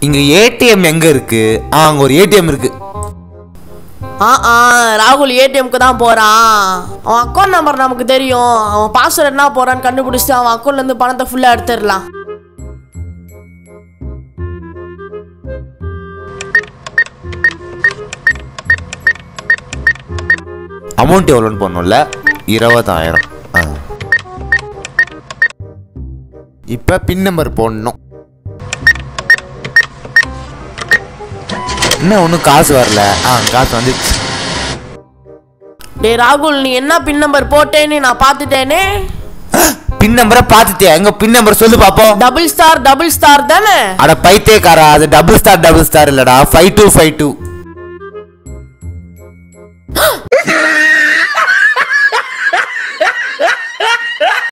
இங்க ஏடிஎம் எங்க இருக்கு ஆ அங்க ஒரு ஏடிஎம் இருக்கு ஆ ஆ ராகுல் ஏடிஎம்க்கு தான் போறான் அவன் அக்கௌண்ட் நம்பர் நமக்கு தெரியும் அவன் பாஸ்வேர்ட் என்ன போறான்னு கண்டுபிடிச்சிட்டு அவன் அக்கௌண்ட்ல இருந்து பணத்தை ஃபுல்லா எடுத்துடலாம் அமௌண்ட் எவ்வளோன்னு போடணும்ல இருபதாயிரம் ஆ இப்போ பின் நம்பர் போடணும் இன்னும் ஒன்றும் காசு வரல ஆ காசு வந்துச்சு டேய் ராகுல் நீ என்ன பின் நம்பர் போட்டேன்னு நான் பார்த்துட்டேனே பின் நம்பரை பார்த்துட்டியா எங்க பின் நம்பர் சொல்லு பாப்போம் டபுள் ஸ்டார் டபுள் ஸ்டார் தானே அட பைத்தியக்காரா அது டபுள் ஸ்டார் டபுள் ஸ்டார் இல்லடா ஃபைவ் டூ ஃபைவ் டூ